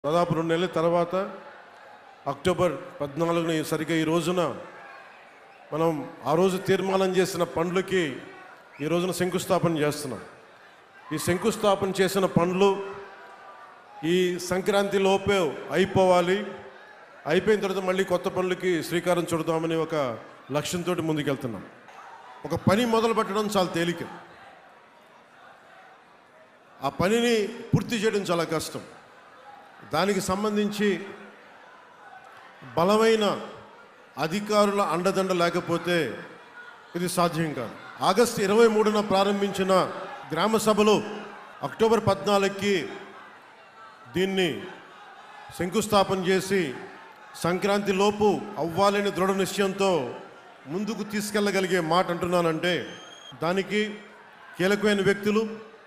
దాదాపు రెండు నెలల తర్వాత అక్టోబర్ పద్నాలుగున సరిగ్గా ఈ రోజున మనం ఆ రోజు తీర్మానం చేసిన పనులకి ఈ రోజున శంకుస్థాపన చేస్తున్నాం ఈ శంకుస్థాపన చేసిన పనులు ఈ సంక్రాంతి లోపే అయిపోవాలి అయిపోయిన తర్వాత మళ్ళీ కొత్త పనులకి శ్రీకారం చుడదామని ఒక లక్ష్యంతో ముందుకెళ్తున్నాం ఒక పని మొదలు పెట్టడం చాలా తేలిక ఆ పనిని పూర్తి చేయడం చాలా కష్టం దానికి సంబంధించి బలమైన అధికారుల అండదండ లేకపోతే ఇది సాధ్యం కాదు ఆగస్టు ఇరవై మూడున ప్రారంభించిన గ్రామ సభలు అక్టోబర్ పద్నాలుగుకి దీన్ని శంకుస్థాపన చేసి సంక్రాంతి లోపు అవ్వాలని దృఢ నిశ్చయంతో ముందుకు తీసుకెళ్ళగలిగే మాట అంటున్నానంటే దానికి కీలకమైన వ్యక్తులు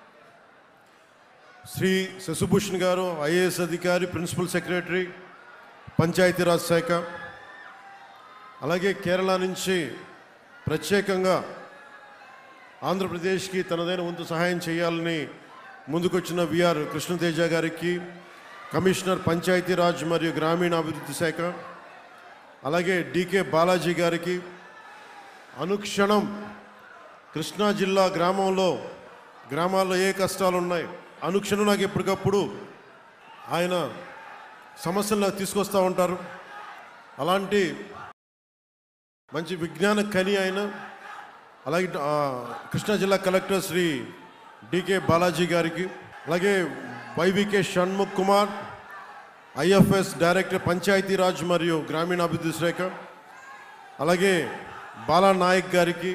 శ్రీ శశిభూషణ్ గారు ఐఏఎస్ అధికారి ప్రిన్సిపల్ సెక్రటరీ పంచాయతీరాజ్ శాఖ అలాగే కేరళ నుంచి ప్రత్యేకంగా ఆంధ్రప్రదేశ్కి తనదైన వంతు సహాయం చేయాలని ముందుకొచ్చిన విఆర్ కృష్ణతేజ గారికి కమిషనర్ పంచాయతీరాజ్ మరియు గ్రామీణాభివృద్ధి శాఖ అలాగే డికే బాలాజీ గారికి అనుక్షణం కృష్ణా జిల్లా గ్రామంలో గ్రామాల్లో ఏ కష్టాలు ఉన్నాయి అనుక్షణం నాకు ఎప్పటికప్పుడు ఆయన సమస్యలు నాకు తీసుకొస్తూ ఉంటారు అలాంటి మంచి విజ్ఞాన కని ఆయన అలాగే ఆ, కృష్ణా జిల్లా కలెక్టర్ శ్రీ డికే బాలాజీ గారికి అలాగే YVK Shanmukh Kumar IFS director Panchayati Raj మరియు గ్రామీణాభివృద్ధి శాఖ అలాగే బాలా నాయక్ గారికి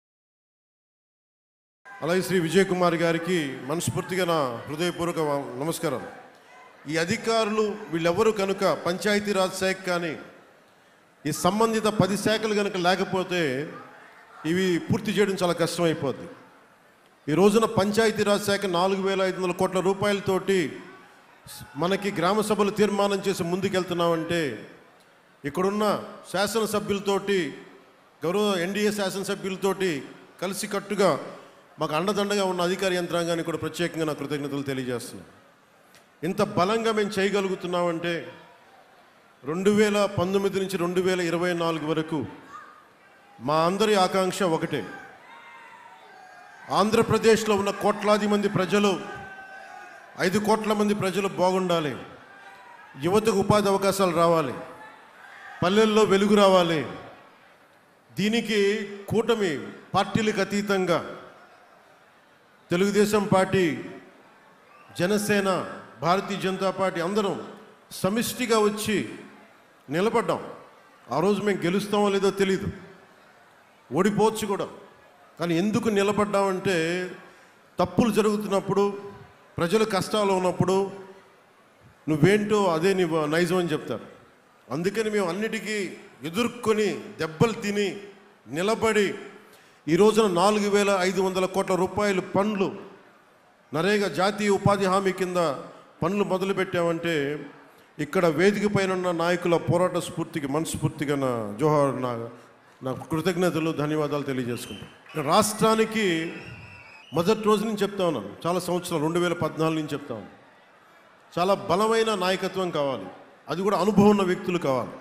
అలాగే శ్రీ విజయ్ కుమార్ గారికి మనస్ఫూర్తిగా నా హృదయపూర్వక నమస్కారం ఈ అధికారులు వీళ్ళెవరు కనుక పంచాయతీరాజ్ శాఖ కానీ ఈ సంబంధిత పది శాఖలు కనుక లేకపోతే ఇవి పూర్తి చేయడం చాలా కష్టమైపోద్ది ఈ రోజున పంచాయతీరాజ్ శాఖ నాలుగు వేల ఐదు వందల కోట్ల రూపాయలతోటి మనకి గ్రామ సభలు తీర్మానం చేసి ముందుకెళ్తున్నామంటే ఇక్కడున్న శాసనసభ్యులతోటి గౌరవ ఎన్డీఏ శాసనసభ్యులతోటి కలిసికట్టుగా మాకు అండదండగా ఉన్న అధికార యంత్రాంగానికి కూడా ప్రత్యేకంగా నా కృతజ్ఞతలు తెలియజేస్తున్నాను ఇంత బలంగా మేము చేయగలుగుతున్నామంటే రెండు వేల పంతొమ్మిది నుంచి రెండు వేల ఇరవై నాలుగు వరకు మా అందరి ఆకాంక్ష ఒకటే ఆంధ్రప్రదేశ్లో ఉన్న కోట్లాది మంది ప్రజలు ఐదు కోట్ల మంది ప్రజలు బాగుండాలి యువతకు ఉపాధి అవకాశాలు రావాలి పల్లెల్లో వెలుగు రావాలి దీనికి కూటమి పార్టీలకు అతీతంగా తెలుగుదేశం పార్టీ జనసేన భారతీయ జనతా పార్టీ అందరం సమిష్టిగా వచ్చి నిలబడ్డాం ఆ రోజు మేము గెలుస్తామో లేదో తెలీదు ఓడిపోవచ్చు కూడా కానీ ఎందుకు నిలబడ్డామంటే తప్పులు జరుగుతున్నప్పుడు ప్రజలు కష్టాలు ఉన్నప్పుడు నువ్వేంటో అదే నీ నైజం అని చెప్తారు అందుకని మేము అన్నిటికీ ఎదుర్కొని దెబ్బలు తిని నిలబడి ఈ రోజున నాలుగు వేల ఐదు వందల కోట్ల రూపాయలు పనులు నరేగా జాతీయ ఉపాధి హామీ కింద పనులు మొదలుపెట్టామంటే ఇక్కడ వేదిక పైన ఉన్న నాయకుల పోరాట స్ఫూర్తికి మనస్ఫూర్తిగా నా జోహార్ నా నా కృతజ్ఞతలు ధన్యవాదాలు తెలియజేసుకుంటాను రాష్ట్రానికి మొదటి రోజు నుంచి చెప్తా ఉన్నాను చాలా సంవత్సరాలు రెండు వేల పద్నాలుగు నుంచి చెప్తా ఉన్నాను చాలా బలమైన నాయకత్వం కావాలి అది కూడా అనుభవం ఉన్న వ్యక్తులు కావాలి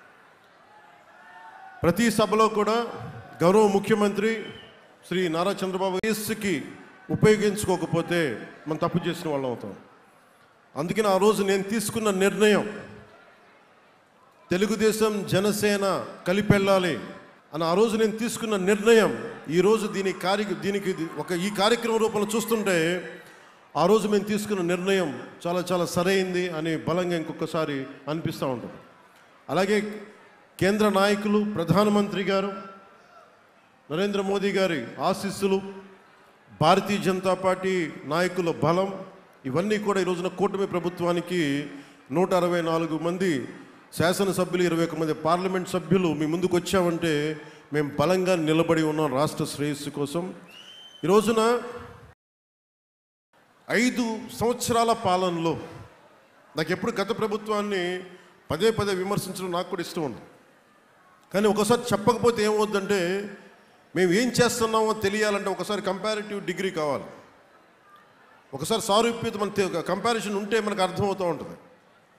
ప్రతి సభలో కూడా గౌరవ ముఖ్యమంత్రి శ్రీ నారా చంద్రబాబు వయస్సుకి ఉపయోగించుకోకపోతే మనం తప్పు చేసిన వాళ్ళం అవుతాం అందుకని ఆ రోజు నేను తీసుకున్న నిర్ణయం తెలుగుదేశం జనసేన కలిపి వెళ్ళాలి అని ఆ రోజు నేను తీసుకున్న నిర్ణయం ఈరోజు దీని కార్య దీనికి ఇది ఒక ఈ కార్యక్రమం రూపంలో చూస్తుంటే ఆ రోజు మేము తీసుకున్న నిర్ణయం చాలా చాలా సరైంది అని బలంగా ఇంకొకసారి అనిపిస్తూ ఉంటుంది అలాగే కేంద్ర నాయకులు ప్రధానమంత్రి గారు నరేంద్ర మోదీ గారి ఆశీస్సులు భారతీయ జనతా పార్టీ నాయకుల బలం ఇవన్నీ కూడా ఈ రోజున కూటమి ప్రభుత్వానికి నూట అరవై నాలుగు మంది శాసనసభ్యులు ఇరవై ఒక మంది పార్లమెంట్ సభ్యులు మీ ముందుకు వచ్చామంటే మేము బలంగా నిలబడి ఉన్నాం రాష్ట్ర శ్రేయస్సు కోసం ఈ రోజున ఐదు సంవత్సరాల పాలనలో నాకు ఎప్పుడు గత ప్రభుత్వాన్ని పదే పదే విమర్శించడం నాకు కూడా ఇష్టం ఉంది కానీ ఒకసారి చెప్పకపోతే ఏమవుద్దంటే మేము ఏం చేస్తున్నామో తెలియాలంటే ఒకసారి కంపారిటివ్ డిగ్రీ కావాలి ఒకసారి సారూప్యత మన కంపారిజన్ ఉంటే మనకు అర్థమవుతూ ఉంటుంది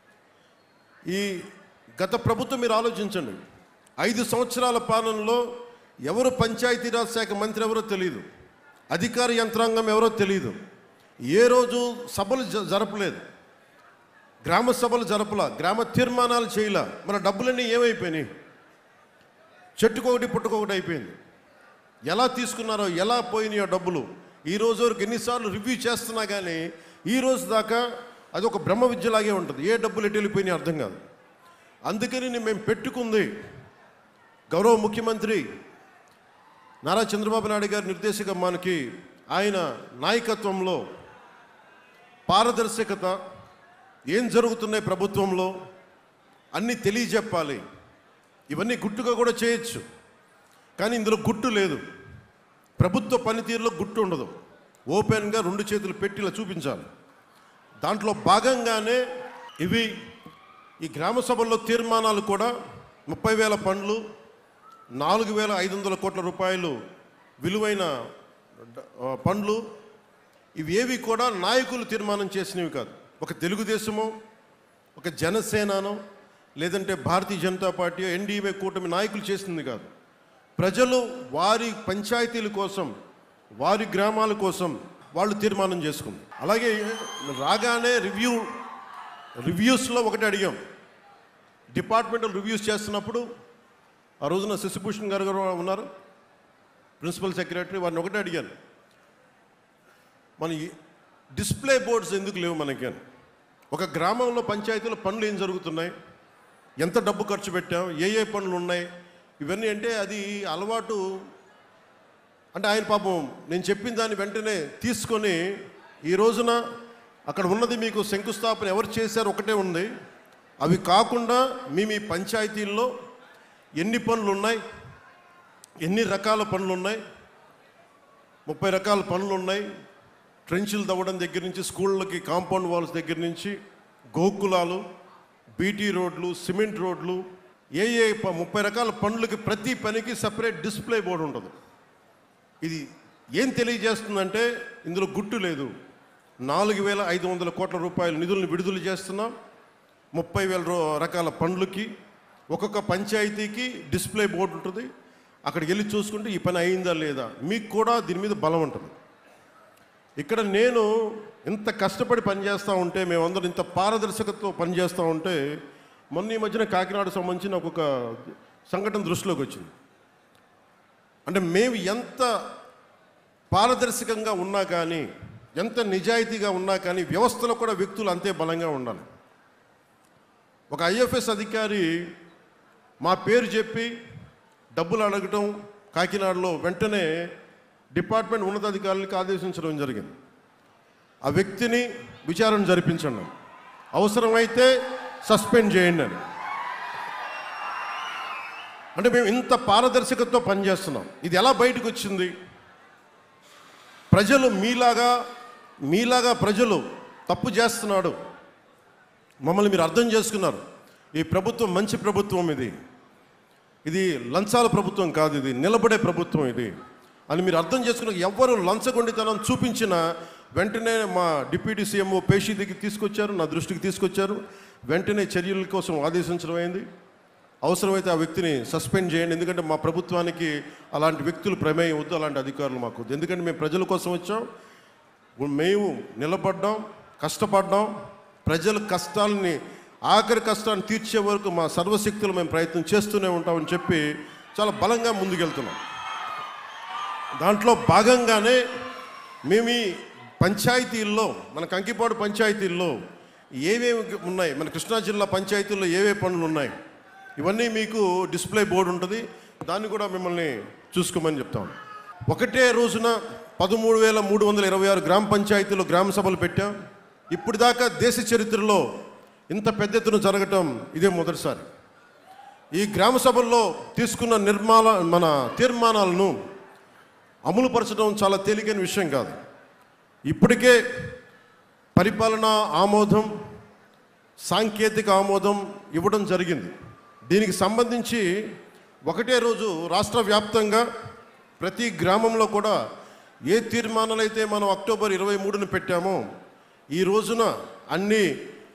ఈ గత ప్రభుత్వం మీరు ఆలోచించండి ఐదు సంవత్సరాల పాలనలో ఎవరు పంచాయతీరాజ్ శాఖ మంత్రి ఎవరో తెలియదు అధికార యంత్రాంగం ఎవరో తెలియదు ఏ రోజు సభలు జ- జరపలేదు గ్రామ సభలు జరపలా గ్రామ తీర్మానాలు చేయలా మన డబ్బులన్నీ ఏమైపోయినాయి చెట్టుకొకటి పుట్టుకొకటి అయిపోయింది ఎలా తీసుకున్నారో ఎలా పోయినాయో డబ్బులు ఈ రోజు వరకు ఎన్నిసార్లు రివ్యూ చేస్తున్నా కానీ ఈ రోజు దాకా అది ఒక బ్రహ్మ విద్యలాగే ఉంటుంది ఏ డబ్బులు ఎటు వెళ్ళిపోయినాయి అర్థం కాదు అందుకని నేను మేము పెట్టుకుంది గౌరవ ముఖ్యమంత్రి నారా చంద్రబాబు నాయుడు గారి నిర్దేశక మనకి ఆయన నాయకత్వంలో పారదర్శకత ఏం జరుగుతున్నాయి ప్రభుత్వంలో అన్నీ తెలియజెప్పాలి ఇవన్నీ గుట్టుగా కూడా చేయొచ్చు కానీ ఇందులో గుట్టు లేదు ప్రభుత్వ పనితీరులో గుట్టు ఉండదు ఓపెన్గా రెండు చేతులు పెట్టి ఇలా చూపించాలి దాంట్లో భాగంగానే ఇవి ఈ గ్రామ సభల్లో తీర్మానాలు కూడా ముప్పై వేల పండ్లు నాలుగు వేల ఐదు వందల కోట్ల రూపాయలు విలువైన డ- ఆ, పండ్లు ఇవి ఏవి కూడా నాయకులు తీర్మానం చేసినవి కాదు ఒక తెలుగుదేశమో ఒక జనసేననో లేదంటే భారతీయ జనతా పార్టీ ఎన్డీఏ కూటమి నాయకులు చేసింది కాదు ప్రజలు వారి పంచాయతీల కోసం వారి గ్రామాల కోసం వాళ్ళు తీర్మానం చేసుకుంది అలాగే రాగానే రివ్యూ రివ్యూస్లో ఒకటి అడిగాం డిపార్ట్మెంటల్ రివ్యూస్ చేస్తున్నప్పుడు ఆ రోజున శశిభూషణ్ గారు కూడా ఉన్నారు ప్రిన్సిపల్ సెక్రటరీ వారిని ఒకటే అడిగాను మన ఈ డిస్ప్లే బోర్డ్స్ ఎందుకు లేవు మనకి అని ఒక గ్రామంలో పంచాయతీలో పనులు ఏం జరుగుతున్నాయి ఎంత డబ్బు ఖర్చు పెట్టాం ఏ ఏ పనులు ఉన్నాయి ఇవన్నీ అంటే అది అలవాటు అంటే ఆయన పాపం నేను చెప్పిన దాన్ని వెంటనే తీసుకొని ఈ రోజున అక్కడ ఉన్నది మీకు శంకుస్థాపన ఎవరు చేశారు ఒకటే ఉంది అవి కాకుండా మీ మీ పంచాయతీల్లో ఎన్ని పనులు ఉన్నాయి ఎన్ని రకాల పనులు ఉన్నాయి ముప్పై రకాల పనులు ఉన్నాయి ట్రెంచులు తవ్వడం దగ్గర నుంచి స్కూళ్ళకి కాంపౌండ్ వాల్స్ దగ్గర నుంచి గోకులాలు బీటీ రోడ్లు సిమెంట్ రోడ్లు ఏ ఏ ప- ముప్పై రకాల పనులకి ప్రతి పనికి సపరేట్ డిస్ప్లే బోర్డు ఉంటుంది ఇది ఏం తెలియజేస్తుందంటే ఇందులో గుట్టు లేదు నాలుగు వేల ఐదు వందల కోట్ల రూపాయల నిధులను విడుదల చేస్తున్నాం ముప్పై వేల రో రకాల పనులకి ఒక్కొక్క పంచాయతీకి డిస్ప్లే బోర్డు ఉంటుంది అక్కడికి వెళ్ళి చూసుకుంటే ఈ పని అయిందా లేదా మీకు కూడా దీని మీద బలం ఉంటుంది ఇక్కడ నేను ఇంత కష్టపడి పనిచేస్తూ ఉంటే మేమందరం ఇంత పారదర్శకతతో పనిచేస్తూ ఉంటే మొన్న ఈ మధ్యన కాకినాడ సంబంధించిన ఒక్కొక్క సంఘటన దృష్టిలోకి వచ్చింది అంటే మేము ఎంత పారదర్శకంగా ఉన్నా కానీ ఎంత నిజాయితీగా ఉన్నా కానీ వ్యవస్థలో కూడా వ్యక్తులు అంతే బలంగా ఉండాలి ఒక ఐఎఫ్ఎస్ అధికారి మా పేరు చెప్పి డబ్బులు అడగటం కాకినాడలో వెంటనే డిపార్ట్మెంట్ ఉన్నతాధికారులకు ఆదేశించడం జరిగింది ఆ వ్యక్తిని విచారణ జరిపించండి అవసరమైతే సస్పెండ్ చేయండి అని అంటే మేము ఇంత పారదర్శకతతో పనిచేస్తున్నాం ఇది ఎలా బయటకు వచ్చింది ప్రజలు మీలాగా మీలాగా ప్రజలు తప్పు చేస్తున్నాడు మమ్మల్ని మీరు అర్థం చేసుకున్నారు ఈ ప్రభుత్వం మంచి ప్రభుత్వం ఇది ఇది లంచాల ప్రభుత్వం కాదు ఇది నిలబడే ప్రభుత్వం ఇది అని మీరు అర్థం చేసుకున్న ఎవ్వరు లంచగొండితనం చూపించిన వెంటనే మా డిప్యూటీ సీఎంఓ పేషీ దగ్గరికి తీసుకొచ్చారు నా దృష్టికి తీసుకొచ్చారు వెంటనే చర్యల కోసం ఆదేశించడం అయింది అవసరమైతే ఆ వ్యక్తిని సస్పెండ్ చేయండి ఎందుకంటే మా ప్రభుత్వానికి అలాంటి వ్యక్తులు ప్రమేయం వద్దు అలాంటి అధికారులు మాకు వద్దు ఎందుకంటే మేము ప్రజల కోసం వచ్చాం మేము నిలబడ్డాం కష్టపడ్డాం ప్రజల కష్టాలని ఆఖరి కష్టాన్ని తీర్చే వరకు మా సర్వశక్తులు మేము ప్రయత్నం చేస్తూనే ఉంటామని చెప్పి చాలా బలంగా ముందుకెళ్తున్నాం దాంట్లో భాగంగానే మేము ఈ పంచాయతీల్లో మన కంకిపాడు పంచాయతీల్లో ఏవేవి ఉన్నాయి మన కృష్ణా జిల్లా పంచాయతీల్లో ఏవే పనులు ఉన్నాయి ఇవన్నీ మీకు డిస్ప్లే బోర్డు ఉంటుంది దాన్ని కూడా మిమ్మల్ని చూసుకోమని చెప్తాను ఒకటే రోజున పదమూడు వేల మూడు వందల ఇరవై ఆరు గ్రామ పంచాయతీలో గ్రామ సభలు పెట్టాం ఇప్పుడు దాకా దేశ చరిత్రలో ఇంత పెద్ద ఎత్తున జరగటం ఇదే మొదటిసారి ఈ గ్రామ సభల్లో తీసుకున్న నిర్మాణ మన తీర్మానాలను అమలుపరచడం చాలా తేలికైన విషయం కాదు ఇప్పటికే పరిపాలన ఆమోదం సాంకేతిక ఆమోదం ఇవ్వడం జరిగింది దీనికి సంబంధించి ఒకటే రోజు రాష్ట్ర వ్యాప్తంగా ప్రతి గ్రామంలో కూడా ఏ తీర్మానాలు అయితే మనం అక్టోబర్ ఇరవై మూడున పెట్టామో ఈ రోజున అన్ని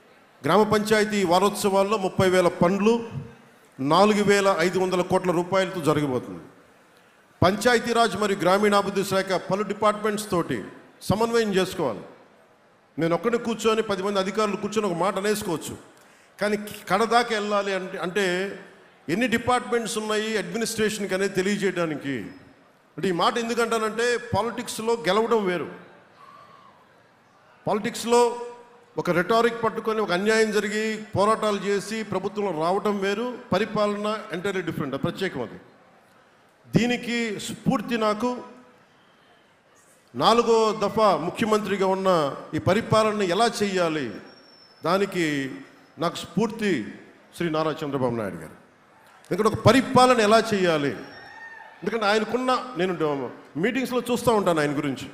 గ్రామ పంచాయతీ వారోత్సవాల్లో ముప్పై వేల పండ్లు నాలుగు వేల ఐదు వందల కోట్ల రూపాయలతో జరగబోతుంది పంచాయతీరాజ్ మరియు గ్రామీణాభివృద్ధి శాఖ పలు డిపార్ట్మెంట్స్ తోటి సమన్వయం చేసుకోవాలి నేను ఒక్కడిని కూర్చొని పది మంది అధికారులు కూర్చొని ఒక మాట అనేసుకోవచ్చు కానీ కడదాకా వెళ్ళాలి అంటే అంటే ఎన్ని డిపార్ట్మెంట్స్ ఉన్నాయి అడ్మినిస్ట్రేషన్కి అనేది తెలియజేయడానికి అంటే ఈ మాట ఎందుకంటానంటే పాలిటిక్స్లో గెలవడం వేరు పాలిటిక్స్లో ఒక రెటారిక్ పట్టుకొని ఒక అన్యాయం జరిగి పోరాటాలు చేసి ప్రభుత్వంలో రావడం వేరు పరిపాలన ఎంటైర్లీ డిఫరెంట్ ప్రత్యేకం అది దీనికి స్ఫూర్తి నాకు నాలుగో దఫా ముఖ్యమంత్రిగా ఉన్న ఈ పరిపాలన ఎలా చేయాలి దానికి నాకు స్ఫూర్తి శ్రీ నారా చంద్రబాబు నాయుడు గారు ఎందుకంటే ఒక పరిపాలన ఎలా చేయాలి ఎందుకంటే ఆయనకున్న నేను మీటింగ్స్లో చూస్తూ ఉంటాను ఆయన గురించి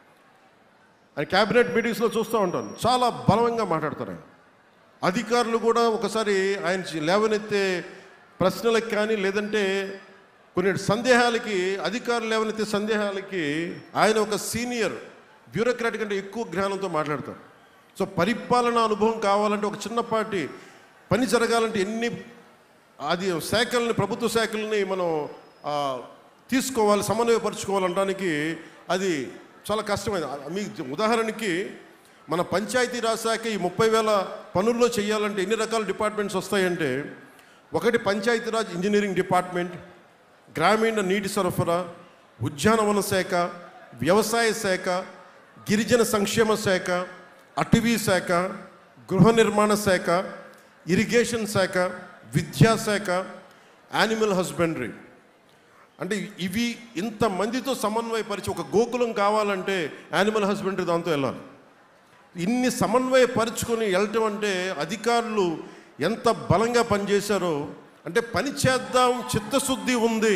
ఆయన క్యాబినెట్ మీటింగ్స్లో చూస్తూ ఉంటాను చాలా బలంగా మాట్లాడతారు ఆయన అధికారులు కూడా ఒకసారి ఆయన లేవనెత్తే ప్రశ్నలకు కానీ లేదంటే కొన్ని సందేహాలకి అధికారులు లేవనెత్తే సందేహాలకి ఆయన ఒక సీనియర్ బ్యూరోక్రాట్ కంటే ఎక్కువ జ్ఞానంతో మాట్లాడతారు సో పరిపాలన అనుభవం కావాలంటే ఒక చిన్నపాటి పని జరగాలంటే ఎన్ని అది శాఖల్ని ప్రభుత్వ శాఖల్ని మనం ఆ, తీసుకోవాలి సమన్వయపరచుకోవాలనడానికి అది చాలా కష్టమైంది మీకు ఉదాహరణకి మన పంచాయతీరాజ్ శాఖ ఈ ముప్పై వేల పనుల్లో చేయాలంటే ఎన్ని రకాల డిపార్ట్మెంట్స్ వస్తాయంటే ఒకటి పంచాయతీరాజ్ ఇంజనీరింగ్ డిపార్ట్మెంట్ గ్రామీణ నీటి సరఫరా ఉద్యానవన శాఖ వ్యవసాయ శాఖ గిరిజన సంక్షేమ శాఖ అటవీ శాఖ గృహ నిర్మాణ శాఖ ఇరిగేషన్ శాఖ విద్యాశాఖ యానిమల్ హస్బెండరీ అంటే ఇవి ఇంతమందితో సమన్వయపరిచి ఒక గోకులం కావాలంటే యానిమల్ హస్బెండరీ దాంతో వెళ్ళాలి ఇన్ని సమన్వయపరుచుకొని వెళ్ళటం అంటే అధికారులు ఎంత బలంగా పనిచేశారో అంటే పని చేద్దాం చిత్తశుద్ధి ఉంది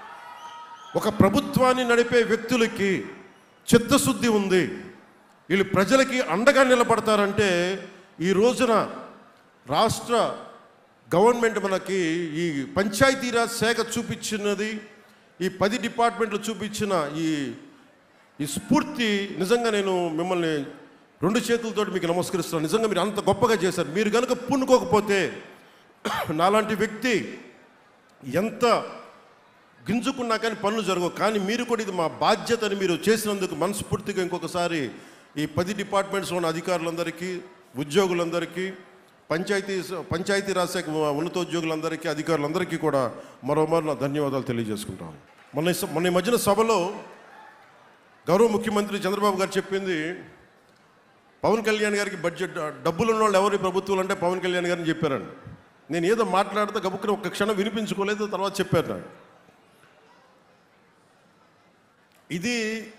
ఒక ప్రభుత్వాన్ని నడిపే వ్యక్తులకి చిత్తశుద్ధి ఉంది వీళ్ళు ప్రజలకి అండగా నిలబడతారంటే ఈ రోజున రాష్ట్ర గవర్నమెంట్ మనకి ఈ పంచాయతీరాజ్ శాఖ చూపించినది ఈ పది డిపార్ట్మెంట్లు చూపించిన ఈ ఈ స్ఫూర్తి నిజంగా నేను మిమ్మల్ని రెండు చేతులతోటి మీకు నమస్కరిస్తున్నాను నిజంగా మీరు అంత గొప్పగా చేశారు మీరు కనుక పూనుకోకపోతే నాలాంటి వ్యక్తి ఎంత గింజుకున్నా కానీ పనులు జరగవు కానీ మీరు కూడా ఇది మా బాధ్యత అని మీరు చేసినందుకు మనస్ఫూర్తిగా ఇంకొకసారి ఈ పది డిపార్ట్మెంట్స్ ఉన్న అధికారులందరికీ ఉద్యోగులందరికీ పంచాయతీ పంచాయతీరాజ్ శాఖ ఉన్నతోద్యోగులందరికీ అధికారులందరికీ కూడా మరోమారు నా ధన్యవాదాలు తెలియజేసుకుంటాను మొన్న ఈ స- మొన్న ఈ మధ్యన సభలో గౌరవ ముఖ్యమంత్రి చంద్రబాబు గారు చెప్పింది పవన్ కళ్యాణ్ గారికి బడ్జెట్ డబ్బులు ఉన్న వాళ్ళు ఎవరి ప్రభుత్వాలు అంటే పవన్ కళ్యాణ్ గారిని చెప్పారండి నేను ఏదో మాట్లాడితే గబుక్కున ఒక్క క్షణం వినిపించుకోలేదు తర్వాత చెప్పారు నాకు ఇది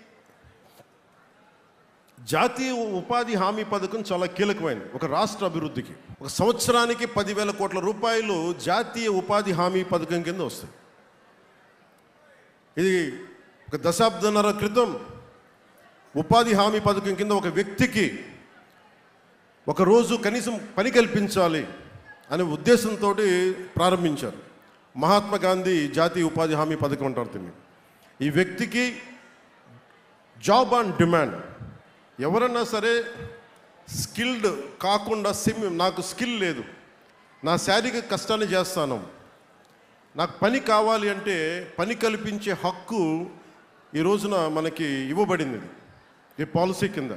జాతీయ ఉపాధి హామీ పథకం చాలా కీలకమైనది ఒక రాష్ట్ర అభివృద్ధికి ఒక సంవత్సరానికి పదివేల కోట్ల రూపాయలు జాతీయ ఉపాధి హామీ పథకం కింద వస్తాయి ఇది ఒక దశాబ్దన్నర క్రితం ఉపాధి హామీ పథకం కింద ఒక వ్యక్తికి ఒక రోజు కనీసం పని కల్పించాలి అనే ఉద్దేశంతో ప్రారంభించారు మహాత్మా గాంధీ జాతీయ ఉపాధి హామీ పథకం అంటారు దీన్ని ఈ వ్యక్తికి జాబ్ ఆన్ డిమాండ్ ఎవరన్నా సరే స్కిల్డ్ కాకుండా సిమ్ నాకు స్కిల్ లేదు నా శారీరక కష్టాన్ని చేస్తాను నాకు పని కావాలి అంటే పని కల్పించే హక్కు ఈ రోజున మనకి ఇవ్వబడింది ఇది. ఈ పాలసీ కింద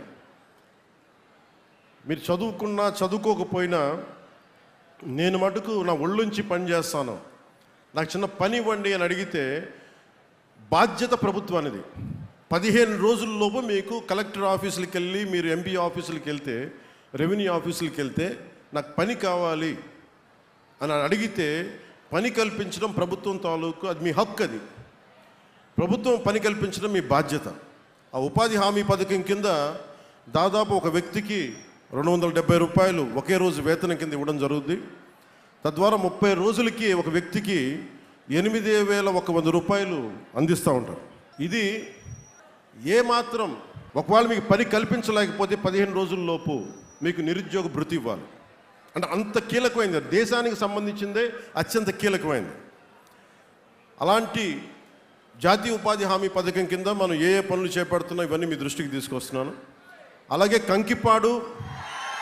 మీరు చదువుకున్నా చదువుకోకపోయినా నేను మటుకు నా ఒళ్ళుంచి పని చేస్తాను నాకు చిన్న పని ఇవ్వండి అని అడిగితే బాధ్యత ప్రభుత్వానిది పదిహేను రోజుల్లోపు మీకు కలెక్టర్ ఆఫీసులకు వెళ్ళి మీరు ఎంపీ ఆఫీసులకు వెళ్తే రెవెన్యూ ఆఫీసులకు వెళ్తే నాకు పని కావాలి అని అడిగితే పని కల్పించడం ప్రభుత్వం తాలూకు అది మీ హక్కు అది ప్రభుత్వం పని కల్పించడం మీ బాధ్యత ఆ ఉపాధి హామీ పథకం కింద దాదాపు ఒక వ్యక్తికి రెండు వందల డెబ్బై రూపాయలు ఒకే రోజు వేతనం కింద ఇవ్వడం జరుగుద్ది తద్వారా ముప్పై రోజులకి ఒక వ్యక్తికి ఎనిమిది వేల ఒక వంద రూపాయలు అందిస్తూ ఉంటారు ఇది ఏమాత్రం ఒకవేళ మీకు పని కల్పించలేకపోతే పదిహేను రోజుల్లోపు మీకు నిరుద్యోగ భృతి ఇవ్వాలి అంటే అంత కీలకమైంది దేశానికి సంబంధించిందే అత్యంత కీలకమైంది అలాంటి జాతీయ ఉపాధి హామీ పథకం కింద మనం ఏ ఏ పనులు చేపడుతున్నాం ఇవన్నీ మీ దృష్టికి తీసుకొస్తున్నాను అలాగే కంకిపాడు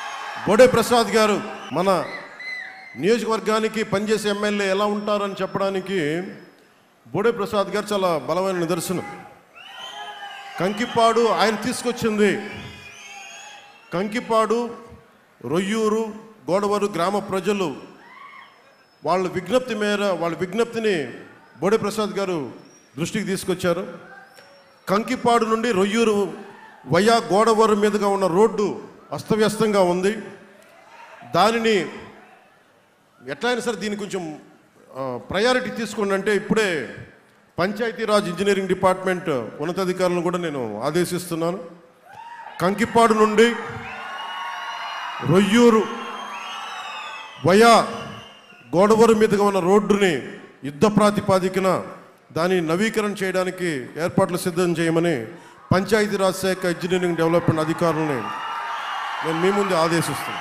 కోడే ప్రసాద్ గారు మన నియోజకవర్గానికి పనిచేసే ఎమ్మెల్యే ఎలా ఉంటారని చెప్పడానికి బోడే ప్రసాద్ గారు చాలా బలమైన నిదర్శనం కంకిపాడు ఆయన తీసుకొచ్చింది కంకిపాడు రొయ్యూరు గోడవరు గ్రామ ప్రజలు వాళ్ళ విజ్ఞప్తి మేర వాళ్ళ విజ్ఞప్తిని బోడే ప్రసాద్ గారు దృష్టికి తీసుకొచ్చారు కంకిపాడు నుండి రొయ్యూరు వయా గోడవరు మీదుగా ఉన్న రోడ్డు అస్తవ్యస్తంగా ఉంది దానిని ఎట్లయినా సరే దీన్ని కొంచెం ప్రయారిటీ తీసుకోండి అంటే ఇప్పుడే పంచాయతీరాజ్ ఇంజనీరింగ్ డిపార్ట్మెంట్ ఉన్నతాధికారులను కూడా నేను ఆదేశిస్తున్నాను కంకిపాడు నుండి రొయ్యూరు వయా గోడవరు మీదుగా ఉన్న రోడ్డుని యుద్ధ ప్రాతిపాదికన దాన్ని నవీకరణ చేయడానికి ఏర్పాట్లు సిద్ధం చేయమని పంచాయతీరాజ్ శాఖ ఇంజనీరింగ్ డెవలప్మెంట్ అధికారులని నేను మీ ముందు ఆదేశిస్తున్నాను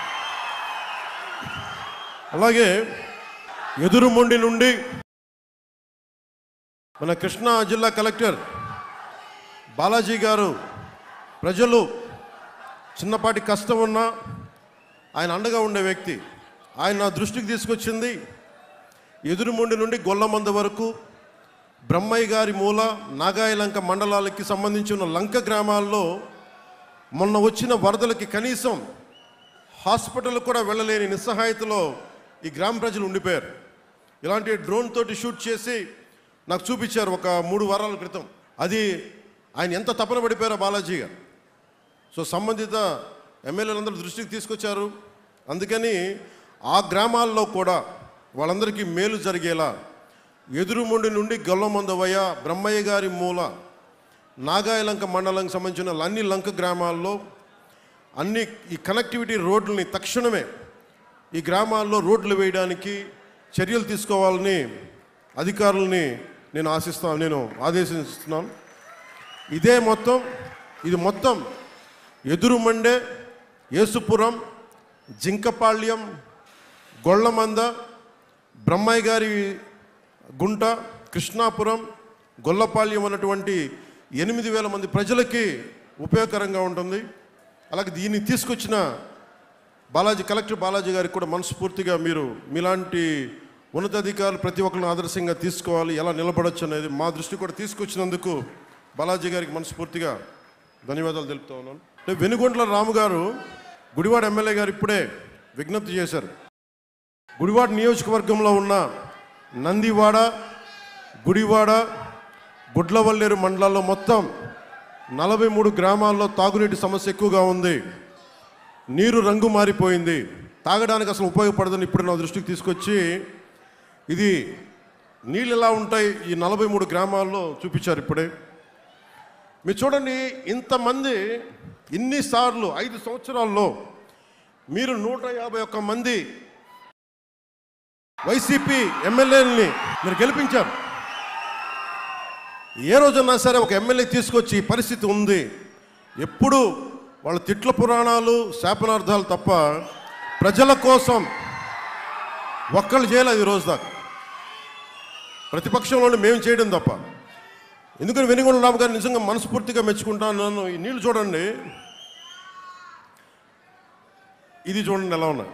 అలాగే ఎదురుమొండి నుండి మన కృష్ణా జిల్లా కలెక్టర్ బాలాజీ గారు ప్రజలు చిన్నపాటి కష్టం ఉన్నా ఆయన అండగా ఉండే వ్యక్తి ఆయన నా దృష్టికి తీసుకొచ్చింది ఎదురుమొండి నుండి గొల్లమంద వరకు బ్రహ్మయ్య గారి మూల నాగాయలంక మండలాలకి సంబంధించిన లంక గ్రామాల్లో మొన్న వచ్చిన వరదలకి కనీసం హాస్పిటల్ కూడా వెళ్ళలేని నిస్సహాయతలో ఈ గ్రామ ప్రజలు ఉండిపోయారు ఇలాంటి డ్రోన్ తోటి షూట్ చేసి నాకు చూపించారు ఒక మూడు వారాల క్రితం అది ఆయన ఎంత తపన పడిపోయారో బాలాజీ గారు సో సంబంధిత ఎమ్మెల్యేలందరూ దృష్టికి తీసుకొచ్చారు అందుకని ఆ గ్రామాల్లో కూడా వాళ్ళందరికీ మేలు జరిగేలా ఎదురుముండి నుండి గొల్లమందవయ్య బ్రహ్మయ్య గారి మూల నాగాయలంక మండలంకి సంబంధించిన అన్ని లంక గ్రామాల్లో అన్ని ఈ కనెక్టివిటీ రోడ్లని తక్షణమే ఈ గ్రామాల్లో రోడ్లు వేయడానికి చర్యలు తీసుకోవాలని అధికారులని నేను ఆశిస్తాను నేను ఆదేశిస్తున్నాను ఇదే మొత్తం ఇది మొత్తం ఎదురుమండే యేసుపురం జింకపాళ్యం గొళ్ళమంద బ్రహ్మయ్య గారి గుంట కృష్ణాపురం గొల్లపాళ్యం అన్నటువంటి ఎనిమిది వేల మంది ప్రజలకి ఉపయోగకరంగా ఉంటుంది అలాగే దీన్ని తీసుకొచ్చిన బాలాజీ కలెక్టర్ బాలాజీ గారికి కూడా మనస్ఫూర్తిగా మీరు మీలాంటి ఉన్నతాధికారులు ప్రతి ఒక్కరిని ఆదర్శంగా తీసుకోవాలి ఎలా నిలబడొచ్చు అనేది మా దృష్టి కూడా తీసుకొచ్చినందుకు బాలాజీ గారికి మనస్ఫూర్తిగా ధన్యవాదాలు తెలుపుతా ఉన్నాను అంటే వెనుగొండ్ల రాము గారు గుడివాడ ఎమ్మెల్యే గారు ఇప్పుడే విజ్ఞప్తి చేశారు గుడివాడ నియోజకవర్గంలో ఉన్న నందివాడ గుడివాడ గుడ్లవల్లేరు మండలాల్లో మొత్తం నలభై మూడు గ్రామాల్లో తాగునీటి సమస్య ఎక్కువగా ఉంది నీరు రంగు మారిపోయింది తాగడానికి అసలు ఉపయోగపడదని ఇప్పుడు నా దృష్టికి తీసుకొచ్చి ఇది నీళ్ళు ఎలా ఉంటాయి ఈ నలభై మూడు గ్రామాల్లో చూపించారు ఇప్పుడే మీరు చూడండి ఇంతమంది ఇన్నిసార్లు ఐదు సంవత్సరాల్లో మీరు నూట యాభై ఒక్క మంది వైసీపీ ఎమ్మెల్యేలని మీరు గెలిపించారు ఏ రోజున్నా సరే ఒక ఎమ్మెల్యే తీసుకొచ్చి ఈ పరిస్థితి ఉంది ఎప్పుడు వాళ్ళ తిట్ల పురాణాలు శాపనార్థాలు తప్ప ప్రజల కోసం ఒక్కళ్ళు చేయలేదు ఈ రోజు దాకా ప్రతిపక్షంలోనే మేము చేయడం తప్ప ఎందుకని వెనుగొండ రాము గారు నిజంగా మనస్ఫూర్తిగా మెచ్చుకుంటాను నన్ను ఈ నీళ్ళు చూడండి ఇది చూడండి ఎలా ఉన్నాయి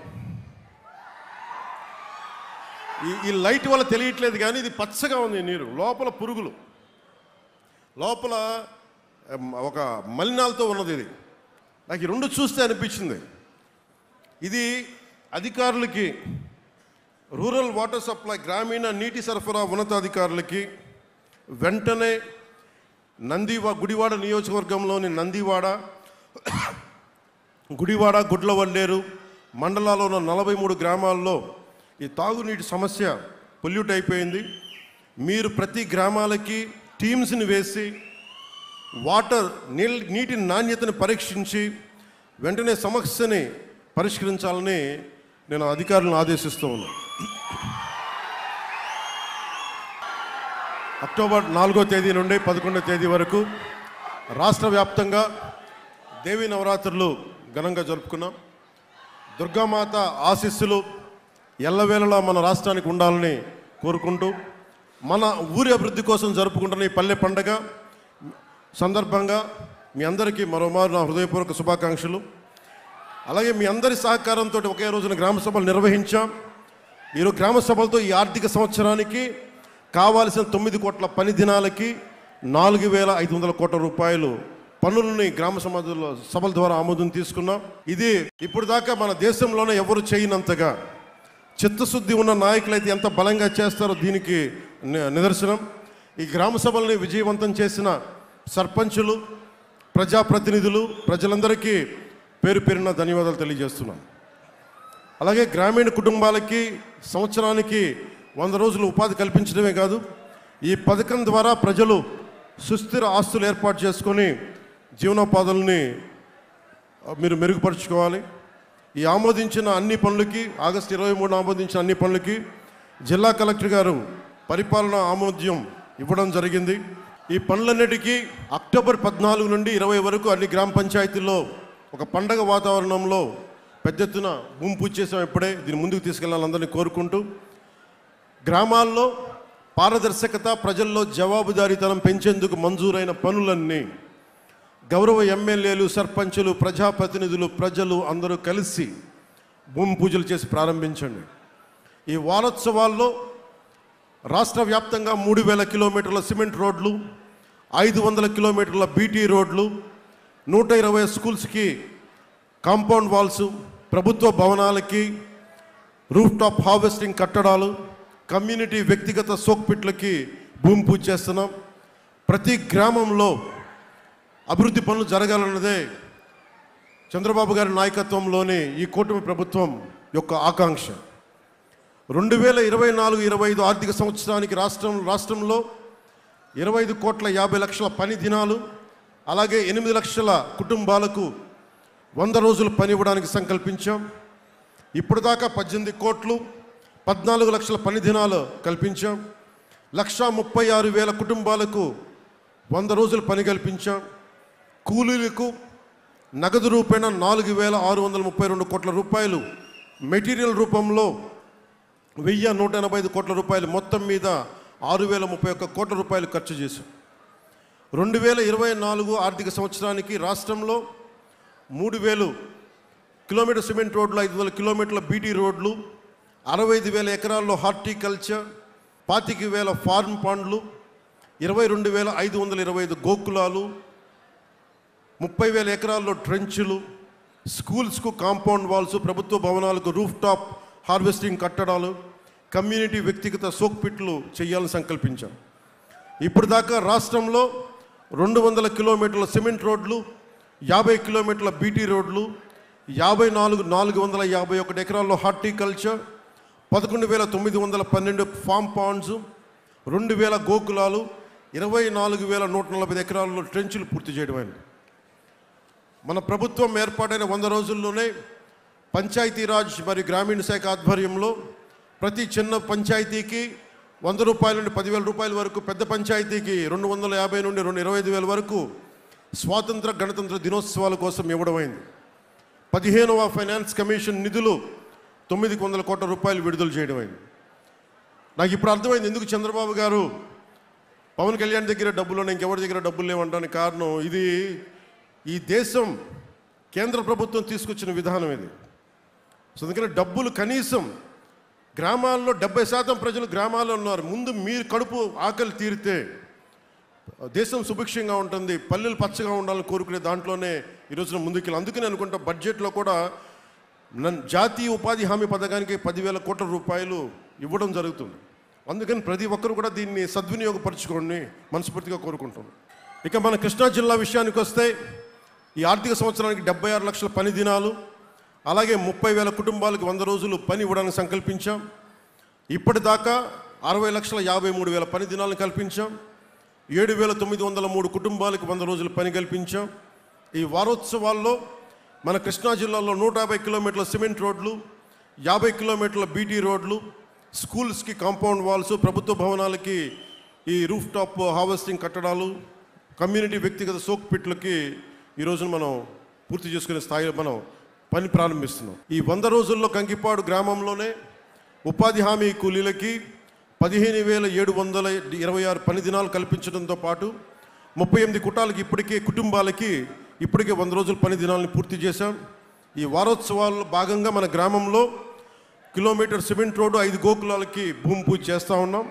ఈ ఈ లైట్ వల్ల తెలియట్లేదు కానీ ఇది పచ్చగా ఉంది ఈ నీరు లోపల పురుగులు లోపల ఎం, ఒక మలినాలతో ఉన్నది ఇది నాకు ఈ రెండు చూస్తే అనిపించింది ఇది అధికారులకి రూరల్ వాటర్ సప్లై గ్రామీణ నీటి సరఫరా ఉన్నతాధికారులకి వెంటనే నందివా గుడివాడ నియోజకవర్గంలోని నందివాడ గుడివాడ గుడ్లవల్లేరు మండలాల్లో ఉన్న నలభై మూడు గ్రామాల్లో ఈ తాగునీటి సమస్య పొల్యూట్ అయిపోయింది మీరు ప్రతి గ్రామాలకి టీమ్స్ని వేసి వాటర్ నీళ్ళ నీటి నాణ్యతను పరీక్షించి వెంటనే సమస్యని పరిష్కరించాలని నేను అధికారులను ఆదేశిస్తూ ఉన్నాను అక్టోబర్ నాలుగో తేదీ నుండి పదకొండో తేదీ వరకు రాష్ట్ర వ్యాప్తంగా దేవీ నవరాత్రులు ఘనంగా జరుపుకున్నాం దుర్గామాత ఆశీస్సులు ఎల్లవేళలా మన రాష్ట్రానికి ఉండాలని కోరుకుంటూ మన ఊరి అభివృద్ధి కోసం జరుపుకుంటున్న ఈ పల్లె పండగ సందర్భంగా మీ అందరికీ మరోమారు నా హృదయపూర్వక శుభాకాంక్షలు అలాగే మీ అందరి సహకారంతో ఒకే రోజున గ్రామ సభలు నిర్వహించాం ఈరోజు గ్రామ సభలతో ఈ ఆర్థిక సంవత్సరానికి కావాల్సిన తొమ్మిది కోట్ల పని దినాలకి నాలుగు వేల ఐదు వందల కోట్ల రూపాయలు పన్నులని గ్రామ సమాజంలో సభల ద్వారా ఆమోదం తీసుకున్నాం ఇది ఇప్పుడు దాకా మన దేశంలోనే ఎవరు చేయనంతగా చిత్తశుద్ధి ఉన్న నాయకులైతే ఎంత బలంగా చేస్తారో దీనికి ని- నిదర్శనం ఈ గ్రామ సభల్ని విజయవంతం చేసిన సర్పంచులు ప్రజాప్రతినిధులు ప్రజలందరికీ పేరు పేరున ధన్యవాదాలు తెలియజేస్తున్నాం అలాగే గ్రామీణ కుటుంబాలకి సంవత్సరానికి వంద రోజులు ఉపాధి కల్పించడమే కాదు ఈ పథకం ద్వారా ప్రజలు సుస్థిర ఆస్తులు ఏర్పాటు చేసుకొని జీవనోపాధుల్ని ఆ, మీరు మెరుగుపరుచుకోవాలి ఈ ఆమోదించిన అన్ని పనులకి ఆగస్టు ఇరవై మూడు ఆమోదించిన అన్ని పనులకి జిల్లా కలెక్టర్ గారు పరిపాలన ఆమోద్యం ఇవ్వడం జరిగింది ఈ పనులన్నిటికీ అక్టోబర్ పద్నాలుగు నుండి ఇరవై వరకు అన్ని గ్రామ పంచాయతీల్లో ఒక పండగ వాతావరణంలో పెద్ద ఎత్తున భూమి పూజ చేసాం ఇప్పుడే దీన్ని ముందుకు తీసుకెళ్ళాలని అందరినీ కోరుకుంటూ గ్రామాల్లో పారదర్శకత ప్రజల్లో జవాబుదారీతనం పెంచేందుకు మంజూరైన పనులన్నీ గౌరవ ఎమ్మెల్యేలు సర్పంచులు ప్రజాప్రతినిధులు ప్రజలు అందరూ కలిసి భూమి పూజలు చేసి ప్రారంభించండి ఈ వారోత్సవాల్లో రాష్ట్ర వ్యాప్తంగా మూడు వేల కిలోమీటర్ల సిమెంట్ రోడ్లు ఐదు వందల కిలోమీటర్ల బీటీ రోడ్లు నూట ఇరవై స్కూల్స్కి కాంపౌండ్ వాల్స్ ప్రభుత్వ భవనాలకి రూఫ్ టాప్ హార్వెస్టింగ్ కట్టడాలు కమ్యూనిటీ వ్యక్తిగత సోక్పిట్లకి భూమి పూజ చేస్తున్నాం ప్రతి గ్రామంలో అభివృద్ధి పనులు జరగాలన్నదే చంద్రబాబు గారి నాయకత్వంలోని ఈ కూటమి ప్రభుత్వం యొక్క ఆకాంక్ష రెండు వేల ఇరవై నాలుగు ఇరవై ఐదు ఆర్థిక సంవత్సరానికి రాష్ట్రం రాష్ట్రంలో ఇరవై ఐదు కోట్ల యాభై లక్షల పని దినాలు అలాగే ఎనిమిది లక్షల కుటుంబాలకు వంద రోజులు పని ఇవ్వడానికి సంకల్పించాం ఇప్పుడు దాకా పద్దెనిమిది కోట్లు పద్నాలుగు లక్షల పని దినాలు కల్పించాం లక్షా ముప్పై ఆరు వేల కుటుంబాలకు వంద రోజులు పని కల్పించాం కూలీలకు నగదు రూపేణ నాలుగు వేల ఆరు వందల ముప్పై రెండు కోట్ల రూపాయలు మెటీరియల్ రూపంలో వెయ్యి నూట ఎనభై ఐదు కోట్ల రూపాయలు మొత్తం మీద ఆరు వేల ముప్పై ఒక్క కోట్ల రూపాయలు ఖర్చు చేశాం రెండు వేల ఇరవై నాలుగు ఆర్థిక సంవత్సరానికి రాష్ట్రంలో మూడు వేలు కిలోమీటర్ సిమెంట్ రోడ్లు ఐదు వందల కిలోమీటర్ల బీటీ రోడ్లు అరవై ఐదు వేల ఎకరాల్లో హార్టికల్చర్ పాతిక వేల ఫార్మ్ పాండ్లు ఇరవై రెండు వేల ఐదు వందల ఇరవై ఐదు గోకులాలు ముప్పై వేల ఎకరాల్లో ట్రెంచులు స్కూల్స్కు కాంపౌండ్ వాల్స్ ప్రభుత్వ భవనాలకు రూఫ్ టాప్ హార్వెస్టింగ్ కట్టడాలు కమ్యూనిటీ వ్యక్తిగత సోక్పిట్లు చేయాలని సంకల్పించాం ఇప్పుడు దాకా రాష్ట్రంలో రెండు వందల కిలోమీటర్ల సిమెంట్ రోడ్లు యాభై కిలోమీటర్ల బీటీ రోడ్లు యాభై నాలుగు నాలుగు వందల యాభై ఒకటి ఎకరాల్లో హార్టికల్చర్ పదకొండు వేల తొమ్మిది వందల పన్నెండు ఫామ్ పాండ్స్ రెండు వేల గోకులాలు ఇరవై నాలుగు వేల నూట నలభై ఎకరాల్లో ట్రెంచులు పూర్తి చేయడమైంది మన ప్రభుత్వం ఏర్పాటైన వంద రోజుల్లోనే పంచాయతీరాజ్ మరియు గ్రామీణ శాఖ ఆధ్వర్యంలో ప్రతి చిన్న పంచాయతీకి వంద రూపాయల నుండి పదివేల రూపాయల వరకు పెద్ద పంచాయతీకి రెండు వందల యాభై నుండి రెండు ఇరవై ఐదు వేల వరకు స్వాతంత్ర గణతంత్ర దినోత్సవాల కోసం ఇవ్వడమైంది పదిహేనవ ఫైనాన్స్ కమిషన్ నిధులు తొమ్మిది వందల కోట్ల రూపాయలు విడుదల చేయడమైంది నాకు ఇప్పుడు అర్థమైంది ఎందుకు చంద్రబాబు గారు పవన్ కళ్యాణ్ దగ్గర డబ్బులు ఉన్నాయి, ఇంకెవరి దగ్గర డబ్బులు లేవంటానికి కారణం ఇది ఈ దేశం కేంద్ర ప్రభుత్వం తీసుకొచ్చిన విధానం ఇది సో అందుకని డబ్బులు కనీసం గ్రామాల్లో డెబ్బై శాతం ప్రజలు గ్రామాల్లో ఉన్నారు ముందు మీరు కడుపు ఆకలి తీరితే దేశం సుభిక్షంగా ఉంటుంది పల్లెలు పచ్చగా ఉండాలని కోరుకునే దాంట్లోనే ఈ రోజున ముందుకెళ్ళి అందుకని అనుకుంటా బడ్జెట్లో కూడా నన్ జాతీయ ఉపాధి హామీ పథకానికి పదివేల కోట్ల రూపాయలు ఇవ్వడం జరుగుతుంది అందుకని ప్రతి ఒక్కరు కూడా దీన్ని సద్వినియోగపరచుకోండి మనస్ఫూర్తిగా కోరుకుంటున్నాం ఇక మన కృష్ణా జిల్లా విషయానికి వస్తే ఈ ఆర్థిక సంవత్సరానికి డెబ్బై ఆరు లక్షల పని దినాలు అలాగే ముప్పై వేల కుటుంబాలకు వంద రోజులు పని ఇవ్వడానికి సంకల్పించాం ఇప్పటిదాకా అరవై లక్షల యాభై మూడు వేల పని దినాలను కల్పించాం ఏడు వేల తొమ్మిది వందల మూడు కుటుంబాలకు వంద రోజులు పని కల్పించాం ఈ వారోత్సవాల్లో మన కృష్ణా జిల్లాలో నూట యాభై కిలోమీటర్ల సిమెంట్ రోడ్లు యాభై కిలోమీటర్ల బీటీ రోడ్లు స్కూల్స్కి కాంపౌండ్ వాల్స్ ప్రభుత్వ భవనాలకి ఈ రూఫ్ టాప్ హార్వెస్టింగ్ కట్టడాలు కమ్యూనిటీ వ్యక్తిగత సోక్ పిట్లకి ఈ రోజున మనం పూర్తి చేసుకునే స్థాయిలో మనం పని ప్రారంభిస్తున్నాం ఈ వంద రోజుల్లో కంకిపాడు గ్రామంలోనే ఉపాధి హామీ కూలీలకి పదిహేను వేల ఏడు వందల ఇరవై ఆరు పని దినాలు కల్పించడంతో పాటు ముప్పై ఎనిమిది కుటాలకి ఇప్పటికే కుటుంబాలకి ఇప్పటికే వంద రోజుల పని దినాలను పూర్తి చేశాం ఈ వారోత్సవాల్లో భాగంగా మన గ్రామంలో కిలోమీటర్ సిమెంట్ రోడ్డు ఐదు గోకులాలకి భూమి పూజ చేస్తూ ఉన్నాం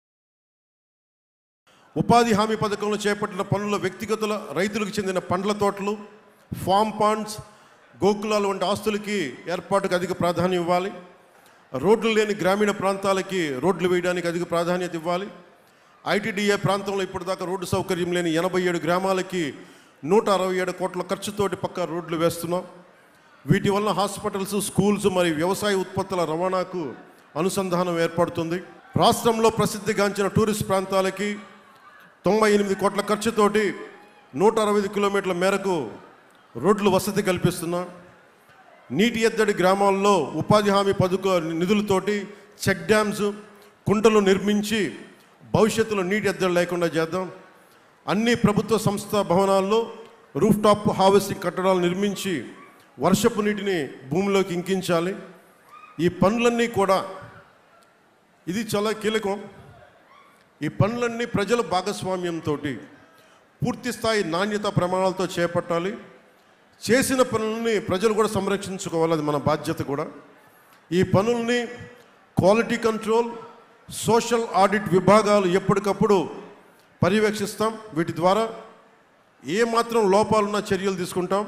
ఉపాధి హామీ పథకంలో చేపట్టిన పనుల్లో వ్యక్తిగతుల రైతులకు చెందిన పండ్ల తోటలు ఫామ్ పాండ్స్ గోకులాలు వంటి ఆస్తులకి ఏర్పాటుకు అధిక ప్రాధాన్యం ఇవ్వాలి రోడ్లు లేని గ్రామీణ ప్రాంతాలకి రోడ్లు వేయడానికి అధిక ప్రాధాన్యత ఇవ్వాలి ఐటీడీఏ ప్రాంతంలో ఇప్పటిదాకా రోడ్డు సౌకర్యం లేని ఎనభై ఏడు గ్రామాలకి నూట అరవై ఏడు కోట్ల ఖర్చుతోటి పక్క రోడ్లు వేస్తున్నాం వీటి వలన హాస్పిటల్స్ స్కూల్స్ మరియు వ్యవసాయ ఉత్పత్తుల రవాణాకు అనుసంధానం ఏర్పడుతుంది రాష్ట్రంలో ప్రసిద్ధిగాంచిన టూరిస్ట్ ప్రాంతాలకి తొంభై ఎనిమిది కోట్ల ఖర్చుతోటి నూట అరవై ఐదు కిలోమీటర్ల మేరకు రోడ్లు వసతి కల్పిస్తున్నాం నీటి ఎద్దడి గ్రామాల్లో ఉపాధి హామీ పథక నిధులతోటి చెక్ డ్యామ్స్ కుంటలు నిర్మించి భవిష్యత్తులో నీటి ఎద్దడి లేకుండా చేద్దాం అన్ని ప్రభుత్వ సంస్థ భవనాల్లో రూఫ్ టాప్ హార్వెస్టింగ్ కట్టడాలు నిర్మించి వర్షపు నీటిని భూమిలోకి ఇంకించాలి ఈ పనులన్నీ కూడా ఇది చాలా కీలకం ఈ పనులన్నీ ప్రజల భాగస్వామ్యంతో పూర్తి స్థాయి నాణ్యత ప్రమాణాలతో చేపట్టాలి చేసిన పనులని ప్రజలు కూడా సంరక్షించుకోవాలి అది మన బాధ్యత కూడా ఈ పనుల్ని క్వాలిటీ కంట్రోల్ సోషల్ ఆడిట్ విభాగాలు ఎప్పటికప్పుడు పర్యవేక్షిస్తాం వీటి ద్వారా ఏ మాత్రం లోపాలున్న చర్యలు తీసుకుంటాం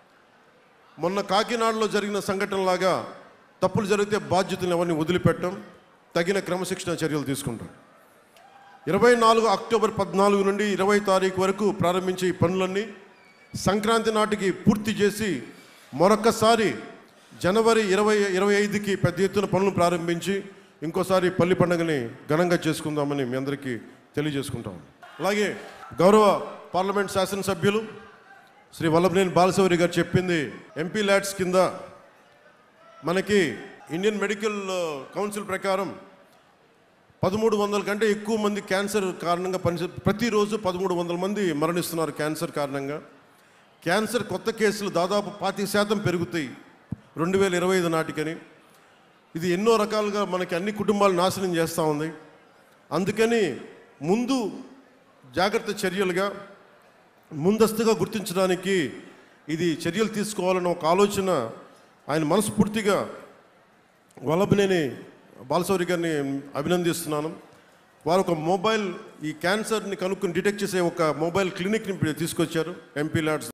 మొన్న కాకినాడలో జరిగిన సంఘటనలాగా తప్పులు జరిగితే బాధ్యతలు ఎవరిని వదిలిపెట్టం తగిన క్రమశిక్షణ చర్యలు తీసుకుంటాం ఇరవై నాలుగు అక్టోబర్ పద్నాలుగు నుండి ఇరవై తారీఖు వరకు ప్రారంభించే ఈ పనులన్నీ సంక్రాంతి నాటికి పూర్తి చేసి మరొక్కసారి జనవరి ఇరవై ఇరవై ఐదుకి పెద్ద ఎత్తున పనులు ప్రారంభించి ఇంకోసారి పల్లి పండుగని ఘనంగా చేసుకుందామని మీ అందరికీ తెలియజేసుకుంటాం అలాగే గౌరవ పార్లమెంట్ శాసనసభ్యులు శ్రీ వల్లభనేని బాలశౌరి గారు చెప్పింది ఎంపీ ల్యాడ్స్ కింద మనకి ఇండియన్ మెడికల్ కౌన్సిల్ ప్రకారం పదమూడు వందల కంటే ఎక్కువ మంది క్యాన్సర్ కారణంగా పని ప్రతిరోజు పదమూడు వందల మంది మరణిస్తున్నారు క్యాన్సర్ కారణంగా క్యాన్సర్ కొత్త కేసులు దాదాపు పాతి శాతం పెరుగుతాయి రెండు వేల ఇరవై ఐదు నాటికని ఇది ఎన్నో రకాలుగా మనకి అన్ని కుటుంబాలు నాశనం చేస్తూ ఉంది అందుకని ముందు జాగ్రత్త చర్యలుగా ముందస్తుగా గుర్తించడానికి ఇది చర్యలు తీసుకోవాలన్న ఒక ఆలోచన ఆయన మనస్ఫూర్తిగా వల్లభనేని బాలశౌరి గారిని అభినందిస్తున్నాను వారు ఒక మొబైల్ ఈ క్యాన్సర్ని కనుక్కొని డిటెక్ట్ చేసే ఒక మొబైల్ క్లినిక్ని తీసుకొచ్చారు ఎంపీ ల్యాడ్స్